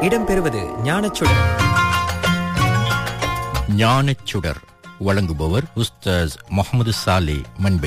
இடம்பெறுவது ஞானச்சுடர் ஞானச்சுடர் வழங்குபவர் உஸ்தாஸ் முகமது சாலே மண்பை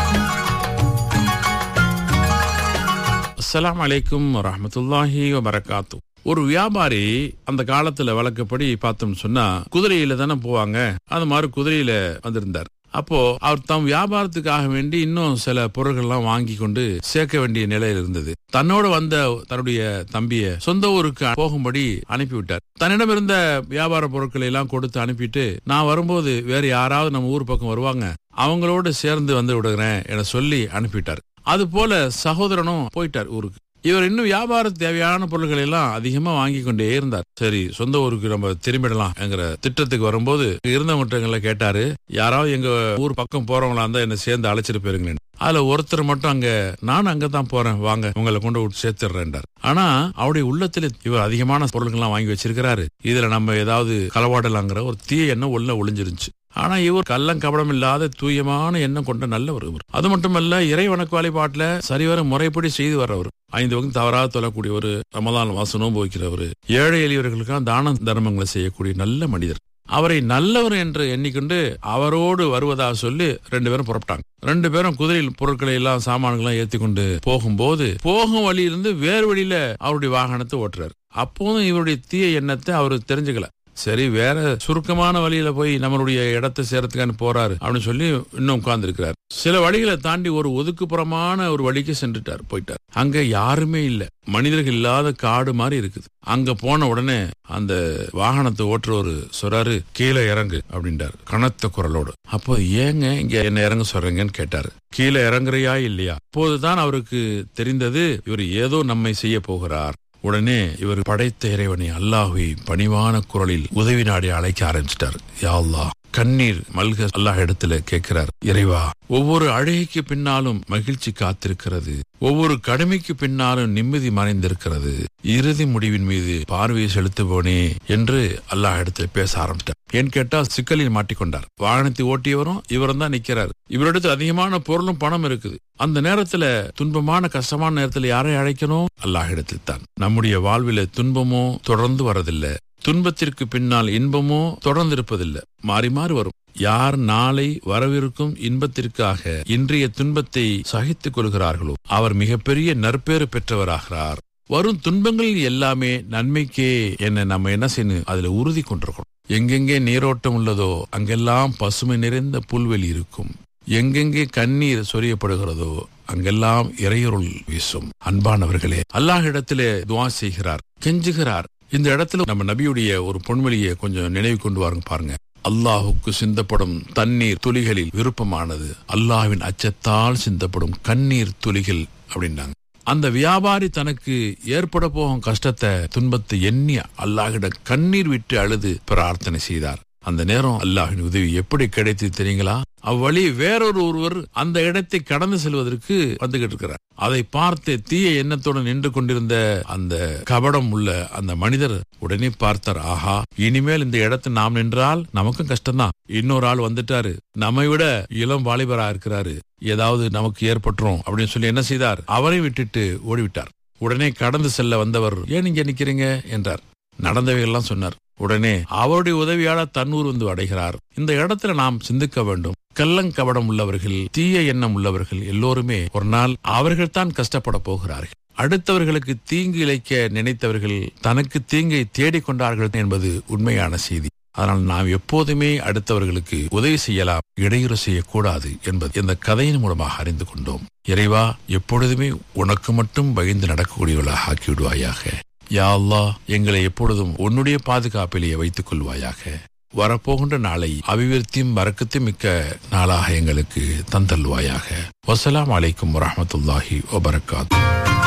அஸ்ஸலாமு அலைக்கும் வரஹ்மத்துல்லாஹி வபரகாத்து ஒரு வியாபாரி அந்த காலத்துல வழக்கப்படி பார்த்தோம்னு சொன்னா குதிரையில தானே போவாங்க அந்த மாதிரி குதிரையில வந்திருந்தார் அப்போ அவர் தம் வியாபாரத்துக்காக வேண்டி இன்னும் சில பொருட்கள்லாம் வாங்கி கொண்டு சேர்க்க வேண்டிய நிலையில் இருந்தது தன்னோடு வந்த தன்னுடைய தம்பிய சொந்த ஊருக்கு போகும்படி அனுப்பிவிட்டார் தன்னிடம் இருந்த வியாபார பொருட்களை எல்லாம் கொடுத்து அனுப்பிட்டு நான் வரும்போது வேற யாராவது நம்ம ஊர் பக்கம் வருவாங்க அவங்களோட சேர்ந்து வந்து விடுகிறேன் என சொல்லி அனுப்பிட்டார் அது போல சகோதரனும் போயிட்டார் ஊருக்கு இவர் இன்னும் வியாபார தேவையான பொருட்களை எல்லாம் அதிகமா வாங்கி கொண்டே இருந்தார் சரி சொந்த ஊருக்கு நம்ம திரும்பிடலாம் என்கிற திட்டத்துக்கு வரும்போது இருந்தவங்கிட்ட கேட்டாரு யாராவது எங்க ஊர் பக்கம் போறவங்களா இருந்தா என்ன சேர்ந்து அழைச்சிட்டு போயிருங்களேன் அதுல ஒருத்தர் மட்டும் அங்க நான் அங்கதான் போறேன் வாங்க உங்களை கொண்டு விட்டு சேர்த்துறேன்டார் ஆனா அவருடைய உள்ளத்துல இவர் அதிகமான பொருட்கள்லாம் வாங்கி வச்சிருக்கிறாரு இதுல நம்ம ஏதாவது களவாடலாங்கிற ஒரு தீய எண்ணம் உள்ள ஒளிஞ்சிருச்சு ஆனா இவர் கள்ளம் கபடம் இல்லாத தூயமான எண்ணம் கொண்ட நல்லவர் இவர் அது மட்டுமல்ல இறை வணக்க வழிபாட்டுல சரிவர முறைப்படி செய்து வர்றவர் ஐந்து வகுப்பு தவறாக தொழக்கூடியவர் ரமதான் வாசம் நோன்பு வைக்கிறவர் ஏழை எளியவர்களுக்கான தான தர்மங்களை செய்யக்கூடிய நல்ல மனிதர் அவரை நல்லவர் என்று எண்ணிக்கொண்டு அவரோடு வருவதாக சொல்லி ரெண்டு பேரும் புறப்பட்டாங்க ரெண்டு பேரும் குதிரையில் பொருட்களை எல்லாம் சாமான்கள்லாம் ஏத்தி கொண்டு போகும்போது போகும் வழியிலிருந்து வேறு வழியில அவருடைய வாகனத்தை ஓட்டுறாரு அப்போதும் இவருடைய தீய எண்ணத்தை அவர் தெரிஞ்சுக்கல சரி வேற சுருக்கமான வழியில போய் நம்மளுடைய இடத்தை சேரத்துக்கான போறாரு அப்படின்னு சொல்லி இன்னும் உட்கார்ந்து இருக்கிறார் சில வழிகளை தாண்டி ஒரு ஒதுக்குப்புறமான ஒரு வழிக்கு சென்றுட்டார் போயிட்டார் அங்க யாருமே இல்ல மனிதர்கள் இல்லாத காடு மாதிரி இருக்குது அங்க போன உடனே அந்த வாகனத்தை ஓட்டுறவர் சொல்றாரு கீழே இறங்கு அப்படின்றாரு கனத்த குரலோடு அப்போ ஏங்க இங்க என்ன இறங்க சொல்றீங்கன்னு கேட்டாரு கீழே இறங்குறியா இல்லையா அப்போதுதான் அவருக்கு தெரிந்தது இவர் ஏதோ நம்மை செய்ய போகிறார் உடனே இவர் படைத்த இறைவனை அல்லாஹுவை பணிவான குரலில் உதவி நாடி அழைக்க ஆரம்பிச்சிட்டார் யா அல்லாஹ் கண்ணீர் மல்க அல்லாஹ் இடத்துல கேட்கிறார் இறைவா ஒவ்வொரு அழகிக்கு பின்னாலும் மகிழ்ச்சி காத்திருக்கிறது ஒவ்வொரு கடமைக்கு பின்னாலும் நிம்மதி மறைந்திருக்கிறது இறுதி முடிவின் மீது பார்வையை செலுத்துவோனே என்று அல்லாஹ் இடத்துல பேச ஆரம்பித்தார் ஏன் கேட்டா சிக்கலில் மாட்டிக்கொண்டார் வாகனத்தை ஓட்டியவரும் இவரும் தான் நிக்கிறார் இவரிடத்தில் அதிகமான பொருளும் பணம் இருக்குது அந்த நேரத்துல துன்பமான கஷ்டமான நேரத்துல யாரை அழைக்கணும் அல்லாஹ் இடத்தில் தான் நம்முடைய வாழ்வில துன்பமோ தொடர்ந்து வரதில்லை துன்பத்திற்கு பின்னால் இன்பமோ தொடர்ந்து இருப்பதில்லை மாறி மாறி வரும் யார் நாளை வரவிருக்கும் இன்பத்திற்காக இன்றைய துன்பத்தை சகித்துக் கொள்கிறார்களோ அவர் மிகப்பெரிய நற்பேறு பெற்றவராகிறார் வரும் துன்பங்கள் எல்லாமே நன்மைக்கே என்ன நம்ம என்ன செய்யணும் அதுல உறுதி கொண்டிருக்கணும் எங்கெங்கே நீரோட்டம் உள்ளதோ அங்கெல்லாம் பசுமை நிறைந்த புல்வெளி இருக்கும் எங்கெங்கே கண்ணீர் சொரியப்படுகிறதோ அங்கெல்லாம் இறையருள் வீசும் அன்பானவர்களே அல்லாஹ் இடத்திலே துவா செய்கிறார் கெஞ்சுகிறார் இந்த இடத்துல நம்ம நபியுடைய ஒரு பொன்மொழியை கொஞ்சம் நினைவு கொண்டு வாருங்க பாருங்க அல்லாஹுக்கு சிந்தப்படும் தண்ணீர் துளிகளில் விருப்பமானது அல்லாஹ்வின் அச்சத்தால் சிந்தப்படும் கண்ணீர் துளிகள் அப்படின்னாங்க அந்த வியாபாரி தனக்கு ஏற்பட போகும் கஷ்டத்தை துன்பத்தை எண்ணி அல்லாஹிட கண்ணீர் விட்டு அழுது பிரார்த்தனை செய்தார் அந்த நேரம் அல்லாஹின் உதவி எப்படி கிடைத்து தெரியுங்களா அவ்வழி வேறொரு ஒருவர் அந்த இடத்தை கடந்து செல்வதற்கு வந்துகிட்டு இருக்கிறார் அதை பார்த்து தீய எண்ணத்துடன் நின்று கொண்டிருந்த அந்த கபடம் உள்ள அந்த மனிதர் உடனே பார்த்தார் ஆஹா இனிமேல் இந்த இடத்தை நாம் நின்றால் நமக்கும் கஷ்டம்தான் இன்னொரு ஆள் வந்துட்டாரு நம்மை விட இளம் வாலிபரா இருக்கிறாரு ஏதாவது நமக்கு ஏற்பட்டுரும் அப்படின்னு சொல்லி என்ன செய்தார் அவரை விட்டுட்டு ஓடிவிட்டார் உடனே கடந்து செல்ல வந்தவர் ஏன் இங்க நிக்கிறீங்க என்றார் நடந்தவையெல்லாம் சொன்னார் உடனே அவருடைய உதவியால தன்னூர் வந்து அடைகிறார் இந்த இடத்துல நாம் சிந்திக்க வேண்டும் கள்ளங்கபடம் உள்ளவர்கள் தீய எண்ணம் உள்ளவர்கள் எல்லோருமே ஒரு நாள் அவர்கள் தான் கஷ்டப்பட போகிறார்கள் அடுத்தவர்களுக்கு தீங்கு இழைக்க நினைத்தவர்கள் தனக்கு தீங்கை தேடிக்கொண்டார்கள் என்பது உண்மையான செய்தி அதனால் நாம் எப்போதுமே அடுத்தவர்களுக்கு உதவி செய்யலாம் இடையூறு செய்யக்கூடாது என்பது இந்த கதையின் மூலமாக அறிந்து கொண்டோம் இறைவா எப்பொழுதுமே உனக்கு மட்டும் பயந்து நடக்கக்கூடியவர்களாக ஆக்கிவிடுவாயாக யா அல்லாஹ் எங்களை எப்பொழுதும் உன்னுடைய பாதுகாப்பிலேயே வைத்துக் கொள்வாயாக வரப்போகின்ற நாளை அபிவிருத்தியும் வரக்கத்தும் மிக்க நாளாக எங்களுக்கு தந்தல்வாயாக வசலாம் அலைக்கும் வரமத்துல்லாஹி வபரகாத்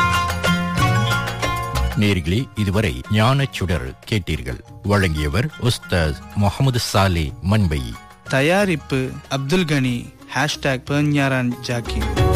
நேர்களே இதுவரை ஞானச்சுடர் கேட்டீர்கள் வழங்கியவர் உஸ்தாஸ் முகமது சாலே மண்பை தயாரிப்பு அப்துல் கனி ஹேஷ்டாக் பெர்ஞாரான் ஜாக்கிர்